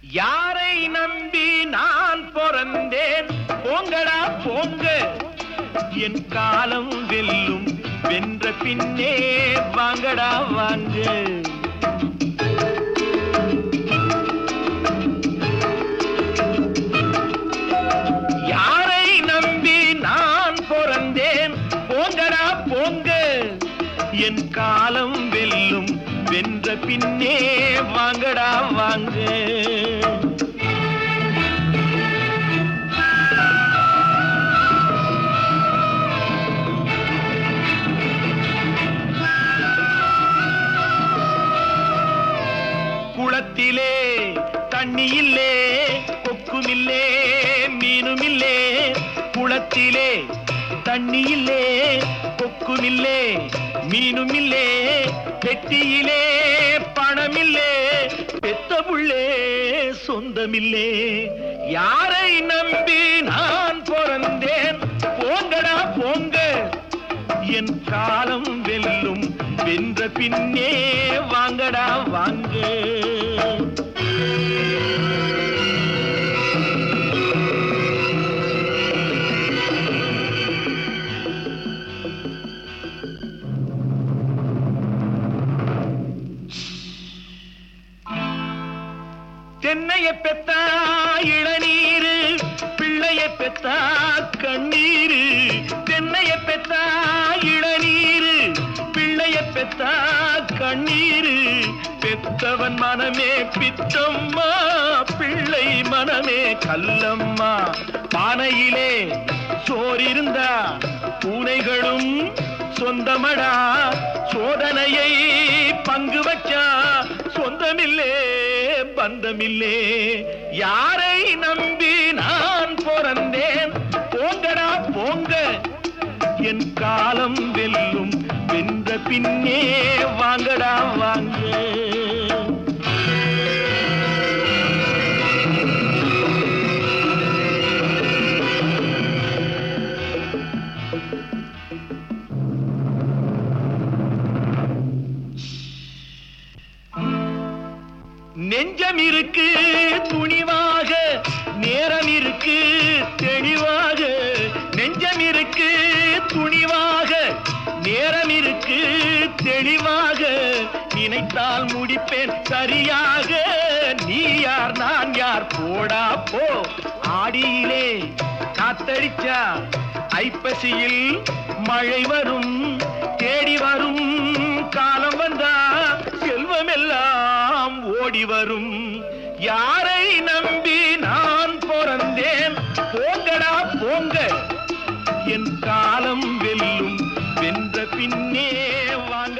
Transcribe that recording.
யாரை நம்பி நான் பிறந்தேன் போங்கடா போங்க என் காலம் வெல்லும் வென்ற பின்னே வாங்கடா வாங்க யாரை நம்பி நான் பிறந்தேன் போங்கடா போங்க என் காலம் வெல்லும் வென்ற பின்னே வாங்கடா வாங்க குளத்திலே தண்ணி இல்லே கொக்குமில்லே மீனுமில்லே குளத்திலே தண்ணி இல்லே கொக்குமில்லே மீனுமில்லே பெட்டியிலே பணமில்லே பெத்த புள்ளே சொந்தமில்லே யாரை நம்பி நான் பிறந்தேன் போங்கடா போங்க என் காலம் வெல்லும் வென்ற பின்னே வாங்கடா வாங்க தென்னைய பெத்தா இளநீரு பிள்ளைய பெத்தா கண்ணீரு தென்னைய பெத்தா இளநீரு பிள்ளைய பெத்தா கண்ணீரு பெத்தவன் மனமே பித்தம்மா பிள்ளை மனமே கல்லம்மா பானையிலே சோறிருந்தா பூனைகளும் சொந்தமடா சோதனையை பங்கு வச்சா சொந்தமில்லே பந்தமில்லே யாரை நம்பி நான் பிறந்தேன் போங்கடா போங்க என் காலம் வெல்லும் வென்ற பின்னே வாங்கடா வாங்க நெஞ்சம் இருக்கு துணிவாக நேரம் இருக்கு தெளிவாக நெஞ்சம் இருக்கு துணிவாக நேரம் இருக்கு தெளிவாக நினைத்தால் முடிப்பேன் சரியாக நீ யார் நான் யார் போடா போ ஆடியிலே காத்தடிச்சா ஐப்பசியில் மழை வரும் தேடி வரும் காலம் வந்தா செல்வமெல்லாம் ஓடி வரும் யாரை நம்பி நான் பிறந்தேன் போங்கடா போங்க என் காலம் வெல்லும் வென்ற பின்னே வாங்க